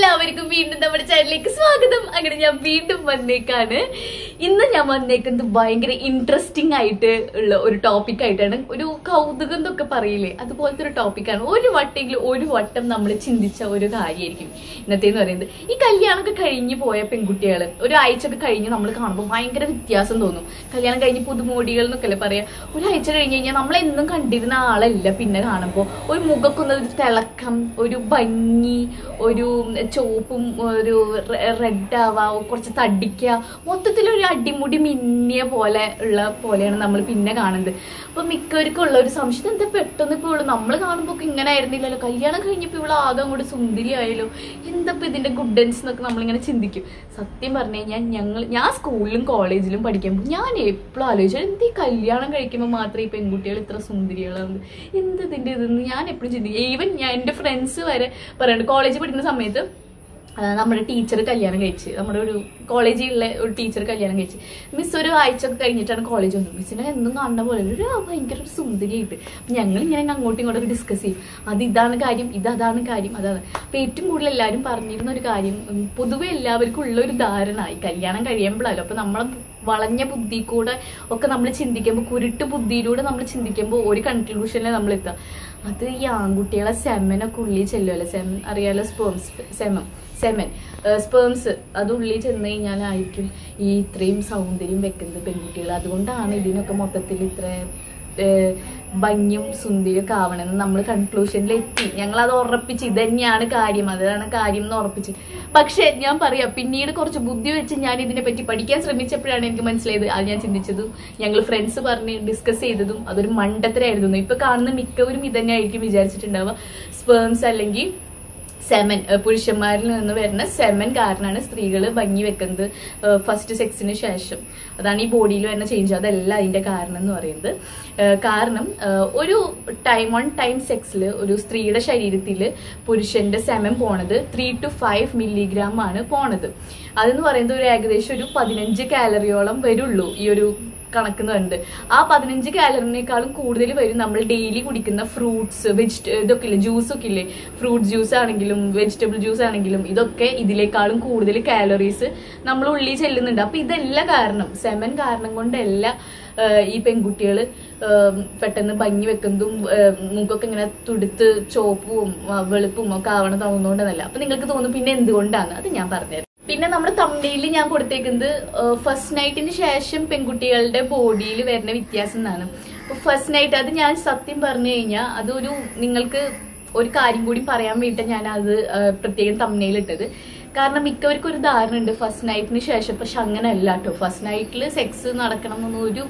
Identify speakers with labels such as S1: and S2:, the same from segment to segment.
S1: എല്ലാവർക്കും വീണ്ടും നമ്മുടെ ചാനലിലേക്ക് സ്വാഗതം അങ്ങനെ ഞാൻ വീണ്ടും വന്നേക്കാണ് ഇന്ന് ഞാൻ വന്നേക്കുന്നത് ഭയങ്കര ഇൻട്രസ്റ്റിംഗ് ആയിട്ട് ഉള്ള ഒരു ടോപ്പിക് ആയിട്ടാണ് ഒരു കൗതുകം എന്നൊക്കെ പറയില്ലേ അതുപോലത്തെ ഒരു ടോപ്പിക്കാണ് ഒരു വട്ടെങ്കിലും ഒരു വട്ടം നമ്മൾ ചിന്തിച്ച ഒരു കാര്യമായിരിക്കും ഇന്നത്തെ എന്ന് പറയുന്നത് ഈ കല്യാണമൊക്കെ കഴിഞ്ഞ് പോയ പെൺകുട്ടികൾ ഒരാഴ്ച ഒക്കെ കഴിഞ്ഞ് നമ്മൾ കാണുമ്പോൾ ഭയങ്കര വ്യത്യാസം തോന്നും കല്യാണം കഴിഞ്ഞ് പുതുമോടികൾ എന്നൊക്കെ അല്ലേ പറയാ ഒരാഴ്ച കഴിഞ്ഞ് കഴിഞ്ഞാൽ നമ്മൾ എന്നും കണ്ടിരുന്ന ആളല്ല പിന്നെ കാണുമ്പോൾ ഒരു മുഖക്കൊന്ന് ഒരു തിളക്കം ഒരു ഭംഗി ഒരു ചോപ്പും ഒരു റെഡ് ആവാ കുറച്ച് തടിക്കുക മൊത്തത്തിൽ ഒരു അടിമുടി മിന്നിയ പോലെ ഉള്ള പോലെയാണ് നമ്മൾ പിന്നെ കാണുന്നത് അപ്പൊ മിക്കവർക്കും ഉള്ള ഒരു സംശയം എന്താ പെട്ടെന്ന് ഇപ്പോൾ ഇവള് നമ്മൾ കാണുമ്പോൾ ഇങ്ങനെ ആയിരുന്നില്ലല്ലോ കല്യാണം കഴിഞ്ഞപ്പോൾ ഇവള് ആകെ അങ്ങോട്ട് സുന്ദരി ആയാലോ എന്താ ഇപ്പൊ ഇതിന്റെ ഗുഡൻസ് എന്നൊക്കെ നമ്മളിങ്ങനെ ചിന്തിക്കും സത്യം പറഞ്ഞു കഴിഞ്ഞാൽ ഞങ്ങൾ ഞാൻ സ്കൂളിലും കോളേജിലും പഠിക്കുമ്പോൾ ഞാൻ എപ്പോഴും ആലോചിച്ചു എന്ത് ഈ കല്യാണം കഴിക്കുമ്പോൾ മാത്രമേ ഈ പെൺകുട്ടികൾ ഇത്ര സുന്ദരികളാണ് എന്ത് ഇതിന്റെ ഇതെന്ന് ഞാൻ എപ്പോഴും ചിന്തിക്കും ഈവൻ ഞാൻ എൻ്റെ ഫ്രണ്ട്സ് വരെ പറയുന്നുണ്ട് കോളേജിൽ പഠിക്കുന്ന സമയത്ത് ആ, നമ്മുടെ ടീച്ചർ കല്യാണം കഴിച്ച് നമ്മുടെ ഒരു കോളേജിലുള്ള ഒരു ടീച്ചർ കല്യാണം കഴിച്ച് മിസ് ഒരു ആഴ്ച ഒക്കെ കഴിഞ്ഞിട്ടാണ് കോളേജ് വന്നത് മിസ്സിനെ എന്നും കാണുന്ന പോലെ ഒരു ആ, ഭയങ്കര ഒരു സുന്ദരിയായിട്ട് അപ്പൊ ഞങ്ങൾ ഇങ്ങനെ അങ്ങോട്ടും ഇങ്ങോട്ടും ഡിസ്കസ് ചെയ്യും അത് ഇതാണ് കാര്യം ഇത് അതാണ് കാര്യം അതാണ് അപ്പൊ ഏറ്റവും കൂടുതൽ എല്ലാവരും പറഞ്ഞിരുന്ന ഒരു കാര്യം ഉം, പൊതുവെ എല്ലാവർക്കും ഉള്ള ഒരു ധാരണ ഈ കല്യാണം കഴിയുമ്പോഴല്ലോ അപ്പൊ നമ്മളെ വളഞ്ഞ ബുദ്ധി കൂടെ ഒക്കെ നമ്മൾ ചിന്തിക്കുമ്പോൾ കുരുട്ട് ബുദ്ധിയിലൂടെ നമ്മൾ ചിന്തിക്കുമ്പോൾ ഒരു കൺക്ലൂഷനിൽ നമ്മൾ എത്താം അത് ഈ ആൺകുട്ടികളെ സെമനൊക്കെ ഉള്ളിൽ ചെല്ലുമല്ലോ സെമൻ അറിയാലോ സ്പേംസ് സെമം സെമൻ സ്പേംസ് അത് ഉള്ളിൽ ചെന്ന് കഴിഞ്ഞാലായിരിക്കും ഈ ഇത്രയും സൗന്ദര്യം വെക്കുന്നത് പെൺകുട്ടികൾ അതുകൊണ്ടാണ് ഇതിനൊക്കെ മൊത്തത്തിൽ ഇത്ര ഏഹ്, ഭംഗിയും സുന്ദരിയൊക്കെ ആവണമെന്ന് നമ്മൾ കൺക്ലൂഷനിൽ എത്തി ഞങ്ങൾ അത് ഉറപ്പിച്ച് ഇത് തന്നെയാണ് കാര്യം അതാണ് കാര്യം എന്ന് ഉറപ്പിച്ച് പക്ഷെ ഞാൻ പറയാം പിന്നീട് കുറച്ച് ബുദ്ധി വെച്ച് ഞാൻ ഇതിനെ പറ്റി പഠിക്കാൻ ശ്രമിച്ചപ്പോഴാണ് എനിക്ക് മനസ്സിലായത് അത് ഞാൻ ചിന്തിച്ചതും ഞങ്ങൾ ഫ്രണ്ട്സ് പറഞ്ഞ് ഡിസ്കസ് ചെയ്തതും അതൊരു മണ്ടത്തരായിരുന്നു ഇപ്പൊ കാണുന്ന മിക്കവരും ഇത് തന്നെയായിരിക്കും വിചാരിച്ചിട്ടുണ്ടാവുക സ്പേംസ് അല്ലെങ്കിൽ സെമൻ ഏഹ് പുരുഷന്മാരിൽ നിന്ന് വരുന്ന സെമൻ കാരണമാണ് സ്ത്രീകൾ ഭംഗി വെക്കുന്നത് ഫസ്റ്റ് സെക്സിന് ശേഷം അതാണ് ഈ ബോഡിയിൽ വരുന്ന ചേഞ്ച് അതല്ല അതിന്റെ കാരണം എന്ന് പറയുന്നത് ഏഹ് കാരണം ഏഹ് ഒരു ടൈം ഓൺ ടൈം സെക്സിൽ ഒരു സ്ത്രീയുടെ ശരീരത്തിൽ പുരുഷന്റെ സെമൻ പോണത് ത്രീ ടു ഫൈവ് മില്ലിഗ്രാം ആണ് പോണത് അതെന്ന് പറയുന്നത് ഒരു ഏകദേശം ഒരു പതിനഞ്ച് കാലറിയോളം വരുള്ളൂ ഈ ഒരു കണക്കെന്ന് പറയുന്നത് ആ പതിനഞ്ച് കാലറിനേക്കാളും കൂടുതൽ വരും നമ്മൾ ഡെയിലി കുടിക്കുന്ന ഫ്രൂട്ട്സ് വെജിറ്റ ഇതൊക്കെ ഇല്ലേ ജ്യൂസ് ഒക്കെ ഇല്ലേ ഫ്രൂട്ട് ജ്യൂസ് ആണെങ്കിലും വെജിറ്റബിൾ ജ്യൂസ് ആണെങ്കിലും ഇതൊക്കെ ഇതിനേക്കാളും കൂടുതൽ കാലറീസ് നമ്മൾ ഉള്ളിൽ ചെല്ലുന്നുണ്ട് അപ്പൊ ഇതെല്ലാം കാരണം സെമൻ കാരണം കൊണ്ടല്ല ആഹ് ഈ പെൺകുട്ടികൾ പെട്ടെന്ന് ഭംഗി വെക്കുന്നതും ആഹ് മുഖമൊക്കെ ഇങ്ങനെ തുടുത്ത് ചോപ്പും ആ, വെളുപ്പും ഒക്കെ ആവണ തോന്നുന്നതുകൊണ്ടല്ല അപ്പൊ നിങ്ങൾക്ക് തോന്നും പിന്നെ എന്തുകൊണ്ടാണ് അത് ഞാൻ പറഞ്ഞുതരാം പിന്നെ നമ്മുടെ തമിഴിൽ ഞാൻ കൊടുത്തേക്കുന്നത് ഫസ്റ്റ് നൈറ്റിന് ശേഷം പെൺകുട്ടികളുടെ ബോഡിയിൽ വരുന്ന വ്യത്യാസം എന്നാണ് അപ്പൊ ഫസ്റ്റ് നൈറ്റ് അത് ഞാൻ സത്യം പറഞ്ഞു കഴിഞ്ഞാൽ അതൊരു നിങ്ങൾക്ക് ഒരു കാര്യം കൂടി പറയാൻ വേണ്ടിയിട്ട് ഞാൻ അത് പ്രത്യേകം തമ്മനയിൽ ഇട്ടത് കാരണം മിക്കവർക്കും ഒരു ധാരണ ഉണ്ട് ഫസ്റ്റ് നൈറ്റിന് ശേഷം പക്ഷെ അങ്ങനെയല്ല കേട്ടോ ഫസ്റ്റ് നൈറ്റിൽ സെക്സ് നടക്കണം എന്നൊന്നും ഒരു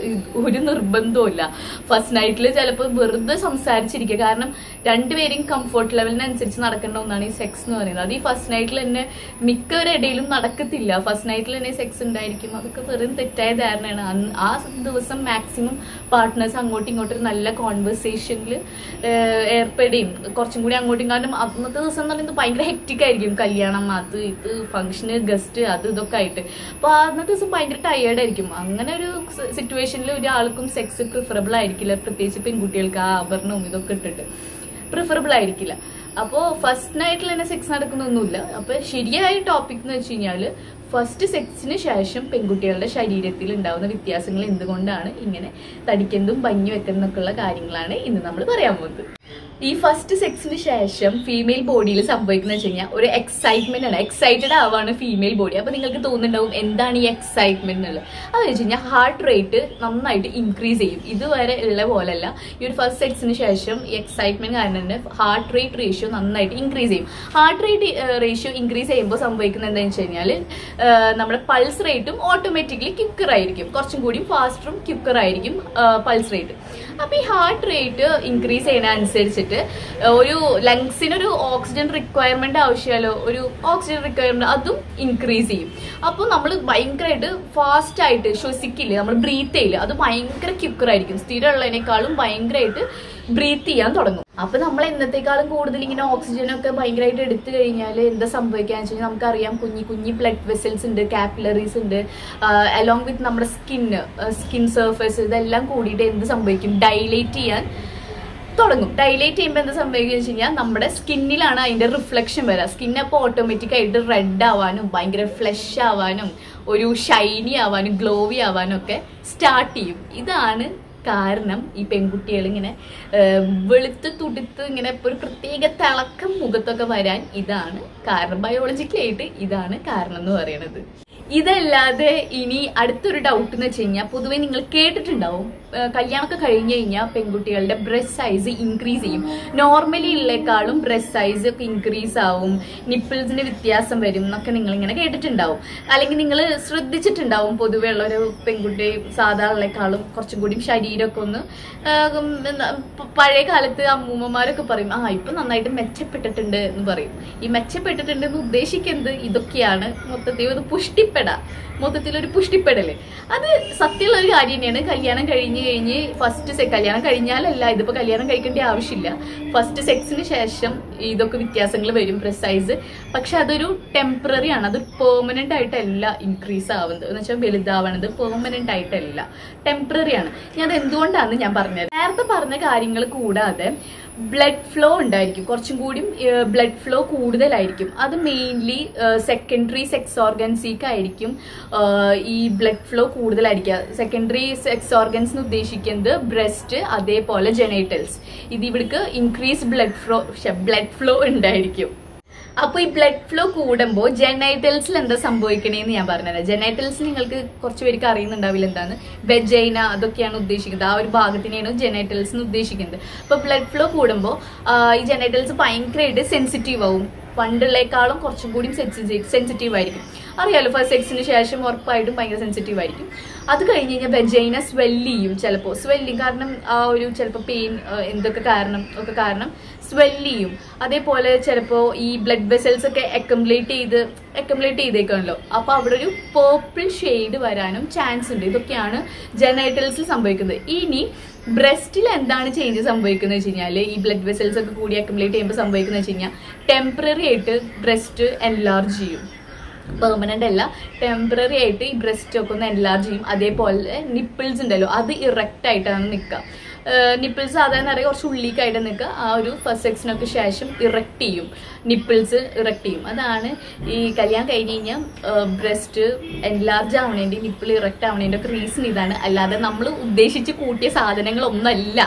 S1: ഒരു നിർബന്ധവും ഫസ്റ്റ് നൈറ്റിൽ ചിലപ്പോൾ വെറുതെ സംസാരിച്ചിരിക്കുക കാരണം രണ്ടുപേരും കംഫർട്ട് ലെവലിനനുസരിച്ച് നടക്കേണ്ട ഒന്നാണ് ഈ സെക്സ് എന്ന് പറയുന്നത് അത് ഈ ഫസ്റ്റ് നൈറ്റിൽ തന്നെ മിക്കവരുടെ ഇടയിലും നടക്കത്തില്ല ഫസ്റ്റ് നൈറ്റിൽ തന്നെ സെക്സ് ഉണ്ടായിരിക്കും അതൊക്കെ വെറും തെറ്റായ ധാരണയാണ് അന്ന് ആ ദിവസം മാക്സിമം പാർട്ട്നേഴ്സ് അങ്ങോട്ടും ഇങ്ങോട്ടും ഒരു നല്ല കോൺവെർസേഷനിൽ ഏർപ്പെടുകയും കുറച്ചും കൂടി അങ്ങോട്ടും കാരണം അന്നത്തെ ദിവസം എന്ന് പറയുന്നത് ഭയങ്കര ഹെക്റ്റിക് ആയിരിക്കും കല്യാണം അത് ഇത് ഫംഗ്ഷന് ഗസ്റ്റ് അത് ഇതൊക്കെ ആയിട്ട് അപ്പൊ അന്നത്തെ ദിവസം ഭയങ്കര ടയേർഡ് ആയിരിക്കും അങ്ങനെ ഒരു സിറ്റുവേഷനിൽ ഒരാൾക്കും സെക്സ് പ്രിഫറബിൾ ആയിരിക്കില്ല പ്രത്യേകിച്ച് പെൺകുട്ടികൾക്ക് ആ ആഭരണവും ഇതൊക്കെ ഇട്ടിട്ട് പ്രിഫറബിൾ ആയിരിക്കില്ല അപ്പോൾ ഫസ്റ്റ് നൈറ്റിൽ തന്നെ സെക്സ് നടക്കുന്നൊന്നുമില്ല അപ്പൊ ശരിയായ ടോപ്പിക് എന്ന് വെച്ച് കഴിഞ്ഞാല് ഫസ്റ്റ് സെക്സിന് ശേഷം പെൺകുട്ടികളുടെ ശരീരത്തിൽ ഉണ്ടാവുന്ന വ്യത്യാസങ്ങൾ എന്തുകൊണ്ടാണ് ഇങ്ങനെ തടിക്കുന്നതും ഭംഗി വെക്കുന്നതൊക്കെയുള്ള കാര്യങ്ങളാണ് ഇന്ന് നമ്മൾ പറയാൻ പോകുന്നത് ഈ ഫസ്റ്റ് സെക്സിന് ശേഷം ഫീമെയിൽ ബോഡിയിൽ സംഭവിക്കുന്നത് വെച്ച് കഴിഞ്ഞാൽ ഒരു എക്സൈറ്റ്മെന്റ് ആണ് എക്സൈറ്റഡ് ആവാണ് ഫീമെയിൽ ബോഡി അപ്പൊ നിങ്ങൾക്ക് തോന്നുന്നുണ്ടാവും എന്താണ് ഈ എക്സൈറ്റ്മെന്റ് എന്നുള്ളത് അത് വെച്ച് കഴിഞ്ഞാൽ ഹാർട്ട് റേറ്റ് നന്നായിട്ട് ഇൻക്രീസ് ചെയ്യും ഇതുവരെ ഉള്ള പോലല്ല ഈ ഒരു ഫസ്റ്റ് സെക്സിന് ശേഷം ഈ എക്സൈറ്റ്മെന്റ് കാരണം തന്നെ ഹാർട്ട് റേറ്റ് റേഷ്യോ നന്നായിട്ട് ഇൻക്രീസ് ചെയ്യും ഹാർട്ട് റേറ്റ് റേഷ്യോ ഇൻക്രീസ് ചെയ്യുമ്പോൾ സംഭവിക്കുന്നത് എന്താണെന്ന് വെച്ച് കഴിഞ്ഞാൽ നമ്മുടെ പൾസ് റേറ്റും ഓട്ടോമാറ്റിക്കലി ക്യുക്കർ ആയിരിക്കും കുറച്ചും കൂടി ഫാസ്റ്ററും ക്യുക്കർ ആയിരിക്കും പൾസ് റേറ്റ് അപ്പൊ ഈ ഹാർട്ട് റേറ്റ് ഇൻക്രീസ് ചെയ്യുന്ന അനുസരിച്ചിട്ട് ഒരു ലങ്സിനൊരു ഓക്സിജൻ റിക്വയർമെന്റ് ആവശ്യമല്ലോ ഒരു ഓക്സിജൻ റിക്വയർമെന്റ് അതും ഇൻക്രീസ് ചെയ്യും അപ്പോൾ നമ്മൾ ഭയങ്കരമായിട്ട് ഫാസ്റ്റ് ആയിട്ട് ശ്വസിക്കില്ല നമ്മൾ ബ്രീത്ത് ചെയ്യില്ല അത് ഭയങ്കര ക്യുക്കർ ആയിരിക്കും സ്ഥിരമുള്ളതിനേക്കാളും ഭയങ്കരമായിട്ട് ബ്രീത്ത് ചെയ്യാൻ തുടങ്ങും അപ്പൊ നമ്മൾ എന്നത്തെക്കാളും കൂടുതൽ ഇങ്ങനെ ഓക്സിജൻ ഒക്കെ ഭയങ്കരമായിട്ട് എടുത്തു കഴിഞ്ഞാൽ എന്താ സംഭവിക്കാന്ന് വെച്ച് കഴിഞ്ഞാൽ നമുക്കറിയാം കുഞ്ഞി കുഞ്ഞി ബ്ലഡ് വെസൽസ് ഉണ്ട് കാപ്പിലറീസ് ഉണ്ട് അലോങ് വിത്ത് നമ്മുടെ സ്കിൻ സ്കിൻ സർഫേസ് ഇതെല്ലാം കൂടിയിട്ട് എന്ത് സംഭവിക്കും ഡൈലേറ്റ് ചെയ്യാൻ തുടങ്ങും ഡൈലേറ്റ് ചെയ്യുമ്പോൾ എന്താ സംഭവിക്കുക വെച്ച് കഴിഞ്ഞാൽ നമ്മുടെ സ്കിന്നിലാണ് അതിന്റെ റിഫ്ലക്ഷൻ വരിക സ്കിൻ അപ്പോൾ ഓട്ടോമാറ്റിക് ആയിട്ട് റെഡ് ആവാനും ഭയങ്കര ഫ്ലഷ് ആവാനും ഒരു ഷൈനി ആവാനും ഗ്ലോവി ആവാനും ഒക്കെ സ്റ്റാർട്ട് ചെയ്യും ഇതാണ് കാരണം ഈ പെൺകുട്ടികൾ ഇങ്ങനെ ഏഹ്, വെളുത്ത് തുടുത്ത് ഇങ്ങനെ ഒരു പ്രത്യേക തിളക്കം മുഖത്തൊക്കെ വരാൻ ഇതാണ് കാരണം ബയോളജിക്കലായിട്ട് ഇതാണ് കാരണം എന്ന് പറയുന്നത് ഇതല്ലാതെ ഇനി അടുത്തൊരു ഡൗട്ട് എന്ന് വെച്ച് കഴിഞ്ഞാൽ പൊതുവെ നിങ്ങൾ കേട്ടിട്ടുണ്ടാവും ഏഹ് കല്യാണമൊക്കെ കഴിഞ്ഞ് കഴിഞ്ഞാൽ പെൺകുട്ടികളുടെ ബ്രസ്റ്റ് സൈസ് ഇൻക്രീസ് ചെയ്യും നോർമലി ഉള്ളേക്കാളും ബ്രസ്റ്റ് സൈസ് ഒക്കെ ഇൻക്രീസ് ആവും നിപ്പിൾസിന്റെ വ്യത്യാസം വരും എന്നൊക്കെ നിങ്ങൾ ഇങ്ങനെ കേട്ടിട്ടുണ്ടാവും അല്ലെങ്കിൽ നിങ്ങൾ ശ്രദ്ധിച്ചിട്ടുണ്ടാവും പൊതുവെ ഉള്ള ഒരു പെൺകുട്ടി സാധാരണക്കാളും കുറച്ചും കൂടി ശരീരമൊക്കെ ഒന്ന് ആഹ് ഉം എന്താ പ- പഴയ കാലത്ത് അമ്മൂമ്മമാരൊക്കെ പറയും ആ ഇപ്പൊ നന്നായിട്ട് മെച്ചപ്പെട്ടിട്ടുണ്ട് എന്ന് പറയും ഈ മെച്ചപ്പെട്ടിട്ടുണ്ട് എന്ന് ഉദ്ദേശിക്കുന്നത് ഇതൊക്കെയാണ് മൊത്തത്തിൽ ഒരു പുഷ്ടിപ്പെട മൊത്തത്തിൽ ഒരു പുഷ്ടിപ്പെടല് അത് സത്യമുള്ള ഒരു കാര്യം തന്നെയാണ് കല്യാണം കഴിഞ്ഞ് കഴിഞ്ഞ് ഫസ്റ്റ് സെ കല്യാണം കഴിഞ്ഞാലല്ല ഇതിപ്പോ കല്യാണം കഴിക്കേണ്ട ആവശ്യമില്ല ഫസ്റ്റ് സെക്സിന് ശേഷം ഇതൊക്കെ വ്യത്യാസങ്ങൾ വരും ബ്രസ്റ്റ് സൈസ് പക്ഷെ അതൊരു ടെമ്പററി ആണ് അത് പെർമനന്റ് ആയിട്ടല്ല ഇൻക്രീസ് ആവുന്നത് എന്ന് വെച്ചാൽ വലുതാവണത് പെർമനന്റ് ആയിട്ടല്ല ടെമ്പററി ആണ് ഞാൻ അത് എന്തുകൊണ്ടാണെന്ന് ഞാൻ പറഞ്ഞത് നേരത്തെ പറഞ്ഞ കാര്യങ്ങൾ കൂടാതെ ബ്ലഡ് ഫ്ലോ ഉണ്ടായിരിക്കും കുറച്ചും കൂടി ബ്ലഡ് ഫ്ലോ കൂടുതലായിരിക്കും അത് മെയിൻലി സെക്കൻഡറി സെക്സ് ഓർഗൻസിക്കായിരിക്കും ഈ ബ്ലഡ് ഫ്ലോ കൂടുതലായിരിക്കുക സെക്കൻഡറി സെക്സ് ഓർഗൻസ് എന്ന് ഉദ്ദേശിക്കുന്നത് ബ്രസ്റ്റ് അതേപോലെ ജെനൈറ്റൽസ് ഇത് ഇവിടേക്ക് increase blood flow blood flow ഉണ്ടായിരിക്കും അപ്പൊ ഈ ബ്ലഡ് ഫ്ലോ കൂടുമ്പോൾ ജെനൈറ്റൽസിൽ എന്താ സംഭവിക്കണേന്ന് ഞാൻ പറഞ്ഞുതരാം ജെനൈറ്റൽസ് നിങ്ങൾക്ക് കുറച്ച് പേർക്ക് അറിയുന്നുണ്ടാവില്ല എന്താണ് വെജൈന അതൊക്കെയാണ് ഉദ്ദേശിക്കുന്നത് ആ ഒരു ഭാഗത്തിനെയാണ് ജെനൈറ്റൽസ് എന്ന് ഉദ്ദേശിക്കുന്നത് അപ്പൊ ബ്ലഡ് ഫ്ലോ കൂടുമ്പോൾ ഈ ജെനൈറ്റൽസ് ഭയങ്കരമായിട്ട് സെൻസിറ്റീവ് ആവും പണ്ടുള്ളേക്കാളും കുറച്ചും കൂടി സെൻസിറ്റീവ് ആയിരിക്കും അറിയാലോ ഫസ്റ്റ് സെക്സിന് ശേഷം ഉറപ്പായിട്ടും ഭയങ്കര സെൻസിറ്റീവ് ആയിരിക്കും അത് കഴിഞ്ഞ് കഴിഞ്ഞാൽ വെജൈന സ്വെല്ല് ചെയ്യും ചിലപ്പോൾ സ്വെല്ലിങ് കാരണം ആ ഒരു ചിലപ്പോൾ പെയിൻ എന്തൊക്കെ കാരണം ഒക്കെ കാരണം സ്വെല്ല് ചെയ്യും അതേപോലെ ചിലപ്പോൾ ഈ ബ്ലഡ് വെസൽസ് ഒക്കെ അക്കംപ്ലേറ്റ് ചെയ്ത് അക്കംപ്ലേറ്റ് ചെയ്തേക്കാണല്ലോ അപ്പോൾ അവിടെ ഒരു പേർപ്പിൾ ഷെയ്ഡ് വരാനും ചാൻസ് ഉണ്ട് ഇതൊക്കെയാണ് ജെനൈറ്റൽസിൽ സംഭവിക്കുന്നത് ഇനി ബ്രസ്റ്റിൽ എന്താണ് ചേഞ്ച് സംഭവിക്കുന്നത് വെച്ച് കഴിഞ്ഞാൽ ഈ ബ്ലഡ് വെസൽസ് ഒക്കെ കൂടി അക്കംപ്ലേറ്റ് ചെയ്യുമ്പോൾ സംഭവിക്കുന്നത് വെച്ച് കഴിഞ്ഞാൽ ടെമ്പററി ആയിട്ട് ബ്രസ്റ്റ് എൻലാർജ് ചെയ്യും പെർമനന്റ് അല്ല ടെമ്പററി ആയിട്ട് ഈ ബ്രസ്റ്റ് ഒക്കെ ഒന്ന് എൻലാർജ് ചെയ്യും അതേപോലെ നിപ്പിൾസ് ഉണ്ടല്ലോ അത് ഇറക്റ്റ് ആയിട്ടാണ് നിൽക്കുക നിപ്പിൾസ് സാധാരണ അറിയാം കുറച്ച് ഉള്ളിക്കായിട്ട് നിൽക്കുക ആ ഒരു ഫസ്റ്റ് സെക്സിനൊക്കെ ശേഷം ഇറക്റ്റ് ചെയ്യും നിപ്പിൾസ് ഇറക്റ്റ് ചെയ്യും അതാണ് ഈ കല്യാണം കഴിഞ്ഞ് കഴിഞ്ഞാൽ ബ്രസ്റ്റ് എൻലാർജ് ആവണേൻ്റെ നിപ്പിൾ ഇറക്റ്റ് ആവണേൻ്റെ ഒക്കെ റീസൺ ഇതാണ് അല്ലാതെ നമ്മൾ ഉദ്ദേശിച്ച് കൂട്ടിയ സാധനങ്ങളൊന്നല്ല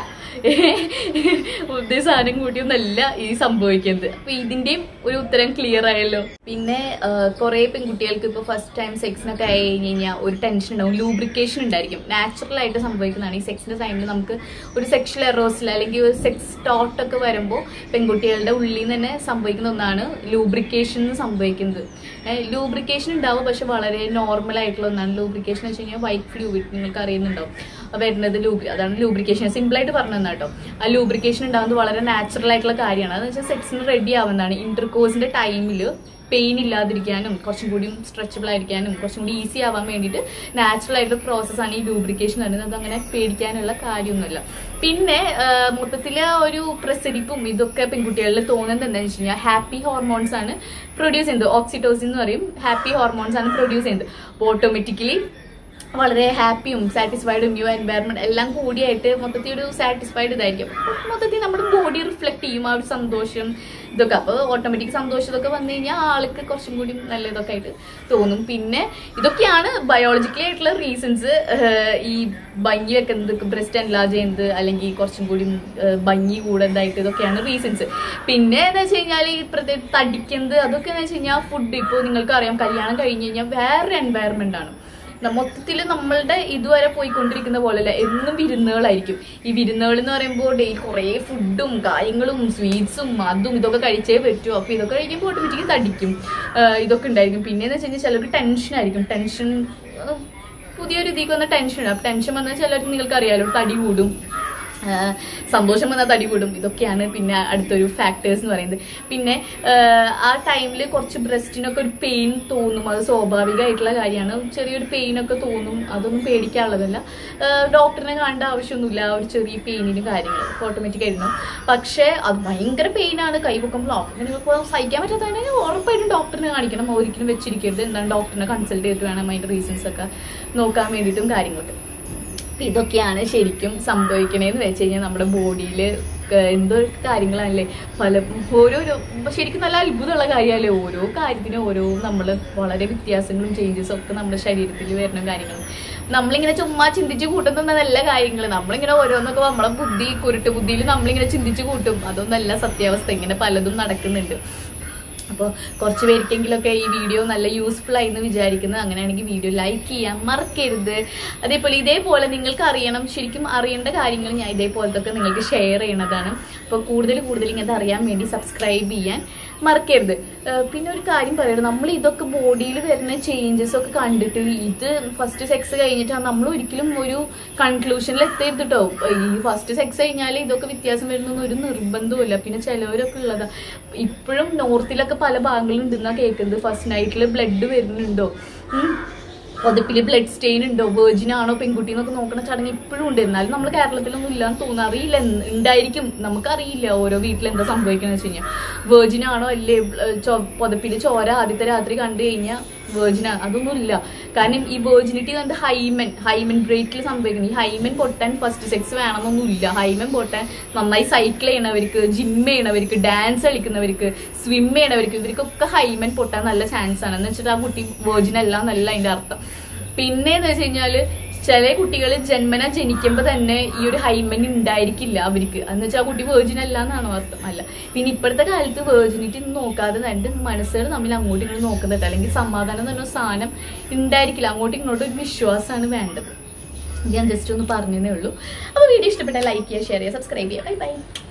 S1: ഉദ്ദേശിച്ച സാധനം കൂട്ടിയൊന്നല്ല ഈ സംഭവിക്കുന്നത് അപ്പൊ ഇതിന്റെയും ഒരു ഉത്തരം ക്ലിയർ ആയല്ലോ പിന്നെ കുറെ പെൺകുട്ടികൾക്ക് ഇപ്പൊ ഫസ്റ്റ് ടൈം സെക്സിനൊക്കെ ആയി കഴിഞ്ഞ് കഴിഞ്ഞാൽ ഒരു ടെൻഷൻ ഉണ്ടാവും ലൂബ്രിക്കേഷൻ ഉണ്ടായിരിക്കും നാച്ചുറൽ ആയിട്ട് സംഭവിക്കുന്നതാണ് ഈ സെക്സിന്റെ ടൈമിൽ നമുക്ക് ഒരു സെക്ഷൽ എറോസിൽ അല്ലെങ്കിൽ ഒരു സെക്സ് ടോട്ട് ഒക്കെ വരുമ്പോൾ പെൺകുട്ടികളുടെ ഉള്ളിൽ നിന്ന് തന്നെ സംഭവിക്കുന്ന ഒന്നാണ് ലൂബ്രിക്കേഷൻ സംഭവിക്കുന്നത് ലൂബ്രിക്കേഷൻ ഉണ്ടാവും പക്ഷെ വളരെ നോർമൽ ആയിട്ടുള്ള ഒന്നാണ് ലൂബ്രിക്കേഷൻ വെച്ച് കഴിഞ്ഞാൽ വൈറ്റ് ഫ്ലൂയിഡ് നിങ്ങൾക്ക് അറിയുന്നുണ്ടാവും വരുന്നത് ലൂബ്രി അതാണ് ലൂബ്രിക്കേഷൻ സിമ്പിൾ ആയിട്ട് പറഞ്ഞു തന്നെ കേട്ടോ ആ ലൂബ്രിക്കേഷൻ ഉണ്ടാകുന്നത് വളരെ നാച്ചുറൽ ആയിട്ടുള്ള കാര്യമാണ് അതെന്ന് വെച്ചാൽ സെക്സിന് റെഡി ആവുന്നതാണ് ഇന്റർകോഴ്സിന്റെ ടൈമിൽ പെയിൻ ഇല്ലാതിരിക്കാനും കുറച്ചും കൂടി സ്ട്രെച്ചബിൾ ആയിരിക്കാനും കുറച്ചും കൂടി ഈസി ആവാൻ വേണ്ടിയിട്ട് നാച്ചുറൽ ആയിട്ടുള്ള പ്രോസസ്സാണ് ഈ ലൂബ്രിക്കേഷൻ പറയുന്നത് അത് അങ്ങനെ പേടിക്കാനുള്ള കാര്യമൊന്നുമില്ല പിന്നെ മൊത്തത്തില് ഒരു പ്രസരിപ്പും ഇതൊക്കെ പെൺകുട്ടികളിൽ തോന്നുന്നത് എന്താണെന്ന് വെച്ച് കഴിഞ്ഞാൽ ഹാപ്പി ഹോർമോൺസ് ആണ് പ്രൊഡ്യൂസ് ചെയ്യുന്നത് ഓക്സിറ്റോസിൻ എന്ന് പറയും ഹാപ്പി ഹോർമോൺസ് ആണ് പ്രൊഡ്യൂസ് ചെയ്യുന്നത് അപ്പോൾ ഓട്ടോമാറ്റിക്കലി വളരെ ഹാപ്പിയും സാറ്റിസ്ഫൈഡും ന്യൂ എൻവയറമെന്റ് എല്ലാം കൂടിയായിട്ട് മൊത്തത്തിൽ ഒരു സാറ്റിസ്ഫൈഡ് ഇതായിരിക്കും അപ്പൊ മൊത്തത്തിൽ നമ്മുടെ ബോഡി റിഫ്ലക്ട് ചെയ്യും ആ ഒരു സന്തോഷം ഇതൊക്കെ അപ്പോൾ ഓട്ടോമാറ്റിക് സന്തോഷം ഇതൊക്കെ വന്നു കഴിഞ്ഞാൽ ആൾക്ക് കുറച്ചും കൂടി നല്ല ഇതൊക്കെ ആയിട്ട് തോന്നും പിന്നെ ഇതൊക്കെയാണ് ബയോളജിക്കലി ആയിട്ടുള്ള റീസൺസ് ഈ ഭംഗി വെക്കുന്നത് ബ്രസ്റ്റ് എൻലാർജ് ചെയ്യുന്നത് അല്ലെങ്കിൽ കുറച്ചും കൂടി ഏഹ്, ഭംഗി കൂടുന്നതായിട്ട് ഇതൊക്കെയാണ് റീസൺസ് പിന്നെ എന്താ വെച്ച് കഴിഞ്ഞാൽ ഈ പ്രത്യേക തടിക്കുന്നത് അതൊക്കെ എന്ന് വെച്ച് കഴിഞ്ഞാൽ ഫുഡ് ഇപ്പോൾ നിങ്ങൾക്ക് അറിയാം കല്യാണം കഴിഞ്ഞ് കഴിഞ്ഞാൽ വേറെ എൻവയറമെന്റ് ആണ് മൊത്തത്തിൽ നമ്മളുടെ ഇതുവരെ പോയിക്കൊണ്ടിരിക്കുന്ന പോലെയല്ല എന്നും വിരുന്നുകളായിരിക്കും ഈ വിരുന്നുകൾ എന്ന് പറയുമ്പോൾ ഡെയിലി കുറേ ഫുഡും കാര്യങ്ങളും സ്വീറ്റ്സും അതും ഇതൊക്കെ കഴിച്ചേ പറ്റൂ അപ്പോൾ ഇതൊക്കെ കഴിക്കുമ്പോൾ ഓട്ടോമാറ്റിക് തടിക്കും ആഹ് ഇതൊക്കെ ഉണ്ടായിരിക്കും പിന്നെ എന്ന് വെച്ച് കഴിഞ്ഞാൽ ചിലർക്ക് ടെൻഷൻ ആയിരിക്കും ടെൻഷൻ ആഹ് പുതിയൊരു ഇതിലേക്ക് വന്ന ടെൻഷൻ ഉണ്ട് അപ്പം ടെൻഷൻ വന്നാൽ ചിലർക്ക് നിങ്ങൾക്ക് അറിയാലോ തടി കൂടും ആഹ് സന്തോഷം വന്നാൽ തടി കൂടും ഇതൊക്കെയാണ് പിന്നെ അടുത്തൊരു ഫാക്ടേഴ്സ് എന്ന് പറയുന്നത് പിന്നെ ആഹ് ആ ടൈമിൽ കുറച്ച് ബ്രസ്റ്റിനൊക്കെ ഒരു പെയിൻ തോന്നും അത് സ്വാഭാവികമായിട്ടുള്ള കാര്യമാണ് ചെറിയൊരു പെയിനൊക്കെ തോന്നും അതൊന്നും പേടിക്കാനുള്ളതല്ല ആഹ് ഡോക്ടറിനെ കാണേണ്ട ആവശ്യമൊന്നുമില്ല ആ ഒരു ചെറിയ പെയിനിന് കാര്യങ്ങൾ ഓട്ടോമാറ്റിക് ആയിരുന്നു പക്ഷേ അത് ഭയങ്കര പെയിനാണ് കൈ പൊക്കുമ്പോൾ നിങ്ങൾക്ക് സഹിക്കാൻ പറ്റാത്തതിന് ഉറപ്പായിട്ടും ഡോക്ടറിനെ കാണിക്കണം ഒരിക്കലും വെച്ചിരിക്കരുത് എന്താണ് ഡോക്ടറിനെ കൺസൾട്ട് ചെയ്തിട്ട് വേണം അതിൻ്റെ റീസൺസ് ഒക്കെ നോക്കാൻ വേണ്ടിയിട്ടും കാര്യങ്ങളൊക്കെ അപ്പൊ ഇതൊക്കെയാണ് ശരിക്കും സംഭവിക്കണേന്ന് വെച്ച് കഴിഞ്ഞാൽ നമ്മുടെ ബോഡിയിൽ ക- എന്തോ കാര്യങ്ങളാണല്ലേ പല ഓരോരോ ശരിക്കും നല്ല അത്ഭുതമുള്ള കാര്യമല്ലേ ഓരോ കാര്യത്തിനും ഓരോ നമ്മൾ വളരെ വ്യത്യാസങ്ങളും ചേഞ്ചസും ഒക്കെ നമ്മുടെ ശരീരത്തിൽ വരുന്ന കാര്യങ്ങളും നമ്മളിങ്ങനെ ചുമ്മാ ചിന്തിച്ച് കൂട്ടുന്ന നല്ല കാര്യങ്ങൾ നമ്മളിങ്ങനെ ഓരോന്നൊക്കെ നമ്മളെ ബുദ്ധി കുരുട്ട് ബുദ്ധിയിൽ നമ്മളിങ്ങനെ ചിന്തിച്ച് കൂട്ടും അതൊന്നല്ല സത്യാവസ്ഥ ഇങ്ങനെ പലതും നടക്കുന്നുണ്ട് അപ്പോൾ കുറച്ച് പേർക്കെങ്കിലൊക്കെ ഈ വീഡിയോ നല്ല യൂസ്ഫുൾ ആയി എന്ന് വിചാരിക്കുന്നത് അങ്ങനെയാണെങ്കിൽ വീഡിയോ ലൈക്ക് ചെയ്യാൻ മറക്കരുത് അതേപോലെ ഇതേപോലെ നിങ്ങൾക്ക് അറിയണം ശരിക്കും അറിയേണ്ട കാര്യങ്ങൾ ഞാൻ ഇതേപോലത്തെ ഒക്കെ നിങ്ങൾക്ക് ഷെയർ ചെയ്യണതാണ് അപ്പോൾ കൂടുതൽ കൂടുതൽ ഇങ്ങനത്തെ അറിയാൻ വേണ്ടി സബ്സ്ക്രൈബ് ചെയ്യാൻ മറക്കരുത് ഏഹ് പിന്നെ ഒരു കാര്യം പറയരുത് നമ്മൾ ഇതൊക്കെ ബോഡിയിൽ വരുന്ന ചേഞ്ചസ് ഒക്കെ കണ്ടിട്ട് ഇത് ഫസ്റ്റ് സെക്സ് കഴിഞ്ഞിട്ടാണ് നമ്മൾ ഒരിക്കലും ഒരു കൺക്ലൂഷനിൽ എത്തരുത് കേട്ടോ ഈ ഫസ്റ്റ് സെക്സ് കഴിഞ്ഞാൽ ഇതൊക്കെ വ്യത്യാസം വരുന്നൊന്നും ഒരു നിർബന്ധവുമില്ല പിന്നെ ചിലവരൊക്കെ ഉള്ളതാ ഇപ്പോഴും നോർത്തിലൊക്കെ പല ഭാഗങ്ങളും ഉണ്ടെന്നാ കേൾക്കുന്നത് ഫസ്റ്റ് നൈറ്റിൽ ബ്ലഡ് വരുന്നുണ്ടോ ഉം. പുതപ്പില് ബ്ലഡ് സ്റ്റെയിൻ ഉണ്ടോ വെർജിൻ ആണോ പെൺകുട്ടി എന്നൊക്കെ നോക്കണ ചടങ്ങ് ഇപ്പോഴും ഉണ്ട് എന്നാലും നമ്മൾ കേരളത്തിലൊന്നും ഇല്ലാന്ന് തോന്നുന്നു അറിയില്ല എന്ത് ഉണ്ടായിരിക്കും നമുക്കറിയില്ല ഓരോ വീട്ടിൽ എന്താ സംഭവിക്കുന്നത് വെച്ച് കഴിഞ്ഞാൽ വെർജിൻ ആണോ അല്ലേ പുതപ്പില് ചോര ആദ്യത്തെ രാത്രി കണ്ടു കഴിഞ്ഞാൽ വേർജിൻ അതൊന്നും ഇല്ല കാരണം ഈ വേർജിനിറ്റി കണ്ട് ഹൈമൻ ഹൈമൻ ബ്രേക്കിൽ സംഭവിക്കുന്നത് ഈ ഹൈമൻ പൊട്ടാൻ ഫസ്റ്റ് സെക്സ് വേണമെന്നൊന്നും ഇല്ല ഹൈമൻ പൊട്ടാൻ നന്നായി സൈക്കിൾ ചെയ്യണവർക്ക് ജിം ചെയ്യണവർക്ക് ഡാൻസ് കളിക്കുന്നവർക്ക് സ്വിം ചെയ്യണവർക്ക് ഇവർക്കൊക്കെ ഹൈമൻ പൊട്ടാൻ നല്ല ചാൻസ് ആണ് എന്ന് വെച്ചിട്ട് ആ കുട്ടി വേർജിൻ അല്ല എന്നല്ല അതിന്റെ അർത്ഥം പിന്നെ എന്ന് വെച്ച് കഴിഞ്ഞാല് ചില കുട്ടികൾ ജന്മന ജനിക്കുമ്പോൾ തന്നെ ഈ ഒരു ഹൈമൻ ഉണ്ടായിരിക്കില്ല അവർക്ക് എന്ന് വെച്ചാൽ ആ കുട്ടി വേർജിൻ അല്ല എന്നാണോ അർത്ഥം അല്ല പിന്നെ ഇപ്പോഴത്തെ കാലത്ത് വേർജിനിറ്റി നോക്കാതെ രണ്ട് മനസ്സുകൾ തമ്മിൽ അങ്ങോട്ടും ഇങ്ങോട്ടും നോക്കുന്നത് അല്ലെങ്കിൽ സമാധാനം എന്ന് പറഞ്ഞ സാധനം ഉണ്ടായിരിക്കില്ല അങ്ങോട്ടും ഇങ്ങോട്ടും ഒരു വിശ്വാസമാണ് വേണ്ടത് ഇത് ഞാൻ ജസ്റ്റ് ഒന്ന് പറഞ്ഞതേ ഉള്ളൂ അപ്പോൾ വീഡിയോ ഇഷ്ടപ്പെട്ടാൽ ലൈക്ക് ചെയ്യുക ഷെയർ ചെയ്യുക സബ്സ്ക്രൈബ് ചെയ്യുക ബൈ ബൈ